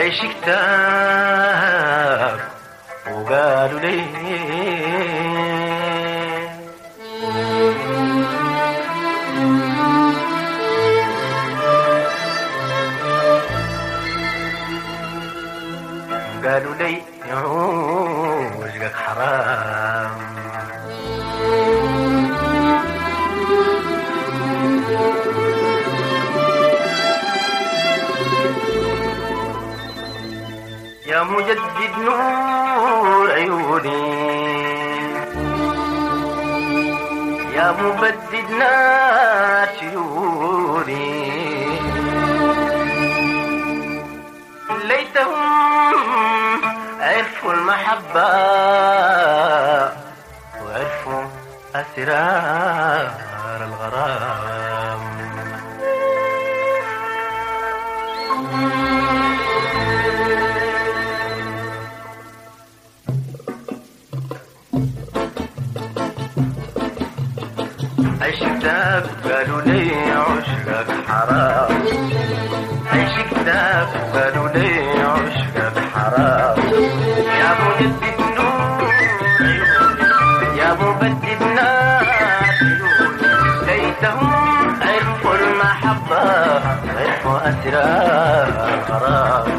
عيش كتاب وقالوا ليه قالوا لي عوجك حرام يا مجدد نور عيوني يا مبدد نار شيوني ليتهم عرفوا المحبة وعرفوا أسرار الغرام عشتك قالوا لي عشقك حرام عيش كتاب قالوا لي عشقك حرام يا مجدد نور عيوني، يا مبدد نار عيوني، ليتهم عرفوا المحبة عرفوا أسرار الغرام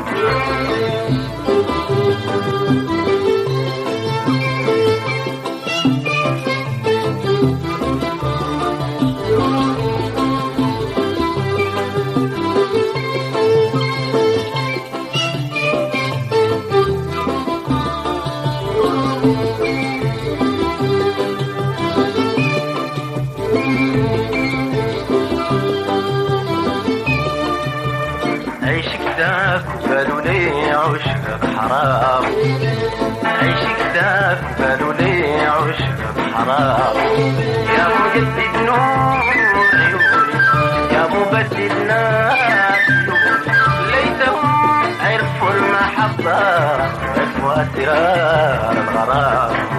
عيش كتاك قالوا لي عشقك حرام عيش كتاك قالوا لي عشقك حرام يا مجدد نور عيوني يا مبدل نار عيوني ليتهم عرفوا المحبة عرفوا أسرار الغرام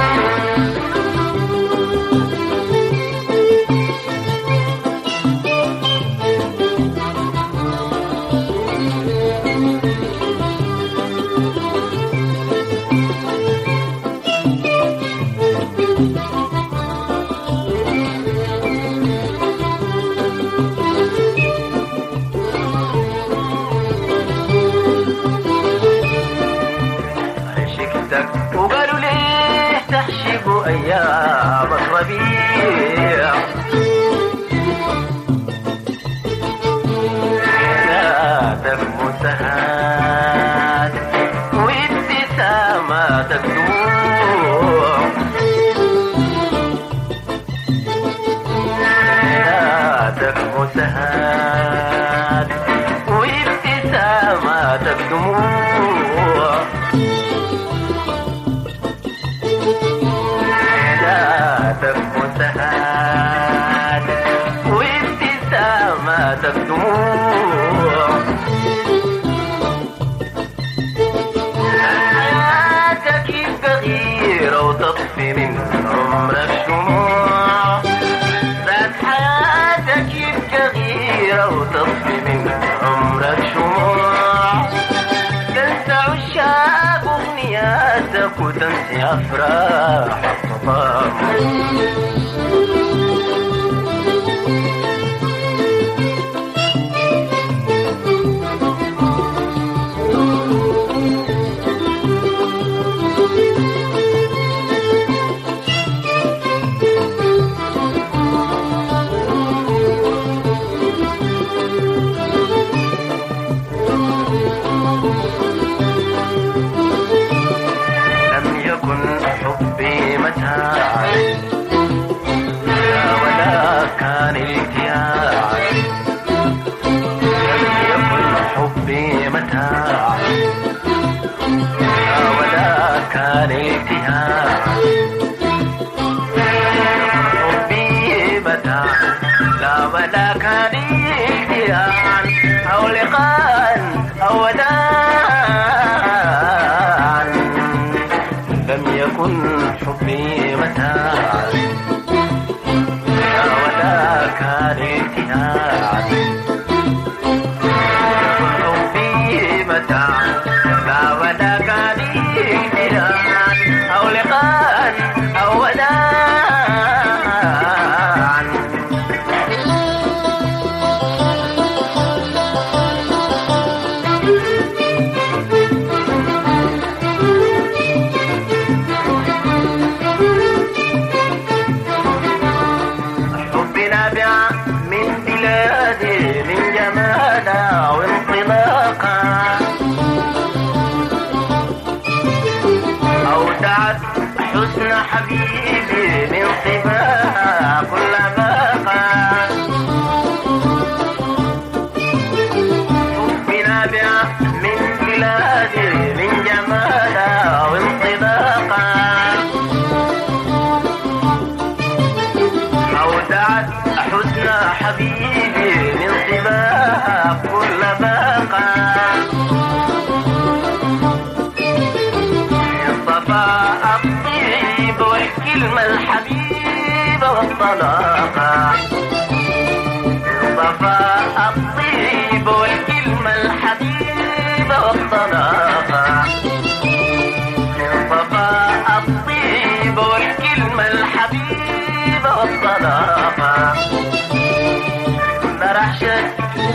عشقتك وقالوا ليه تحشق ايام الربيع ذاتك مسهات وابتساماتك دموع ذاتك مسهات وابتساماتك دموع حياتك مسهات وابتساماتك دموع حياتك يبقى غيرة وتطفي من عمرك شموع ذات حياتك يبقى غيرة وتطفي من عمرك شموع تنسى عشاق أغنياتك وتنسي أفراح الصفام لم يكن حبي متاعا لا ولا كان التياعا لم يكن حبي متاعا لا ولا كان التياعا حبي متاعا لا ولا كان التياعا أو لقاء أو وداعا لم يكن حبي متاعا حسن حبيبي من صباها كل باقة حبنا بها من بلادي من جمالها وانطلاقها أودعت حسن حبيبي من صباها كل باقة صفاء الطيب والكلمة الحبيبة والطلاقة صفاء الطيب والكلمة الحبيبة والطلاقة صفاء الطيب والكلمة الحبيبة والطلاقة مرحشة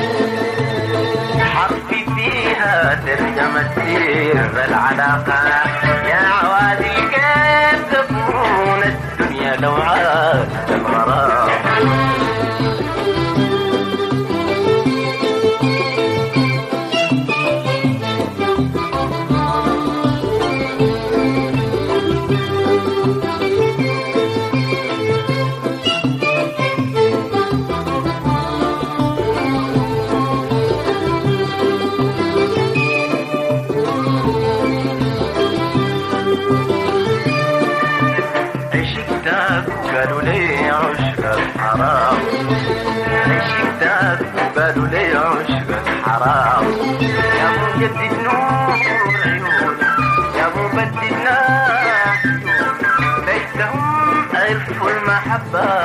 حرفي فيها ترجمة سر العلاقة يا عوادي القلب تكون الدنيا لو عاد الغرام عشقتك قالوا لي عشقك حرام عشقتك قالوا لي عشقك حرام يا مجدد نور عيوني يا مبدد نار ليتهم عرفوا المحبة